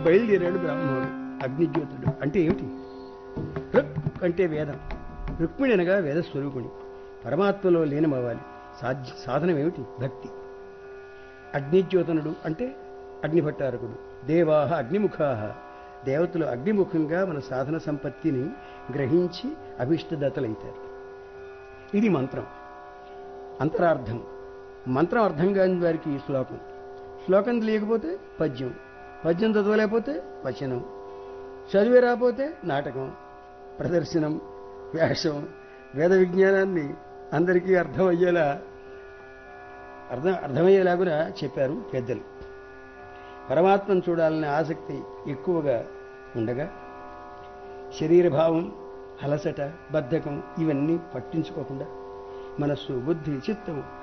బయలుదేరాడు బ్రాహ్మణుడు అగ్నిజ్యోతుడు అంటే ఏమిటి రుక్ అంటే వేదం రుక్మిణి అనగా వేద స్వరూపుణి పరమాత్మలో లీనమవ్వాలి సాధ్య సాధనం ఏమిటి భక్తి అగ్నిజ్యోతనుడు అంటే అగ్నిభట్టారకుడు దేవాహ అగ్నిముఖాహ దేవతలు అగ్నిముఖంగా మన సాధన సంపత్తిని గ్రహించి అభిష్టదతలైతారు ఇది మంత్రం అంతరార్థం మంత్రం అర్థం కాని వారికి ఈ శ్లోకం శ్లోకం తెలియకపోతే పద్యం పద్యం చదవలేకపోతే వచనం చదివే రాకపోతే నాటకం ప్రదర్శనం వ్యాసం వేద విజ్ఞానాన్ని అందరికీ అర్థమయ్యేలా అర్థం అర్థమయ్యేలాగా చెప్పారు పెద్దలు పరమాత్మను చూడాలనే ఆసక్తి ఎక్కువగా ఉండగా శరీరభావం అలసట బద్ధకం ఇవన్నీ పట్టించుకోకుండా మనస్సు బుద్ధి చిత్తము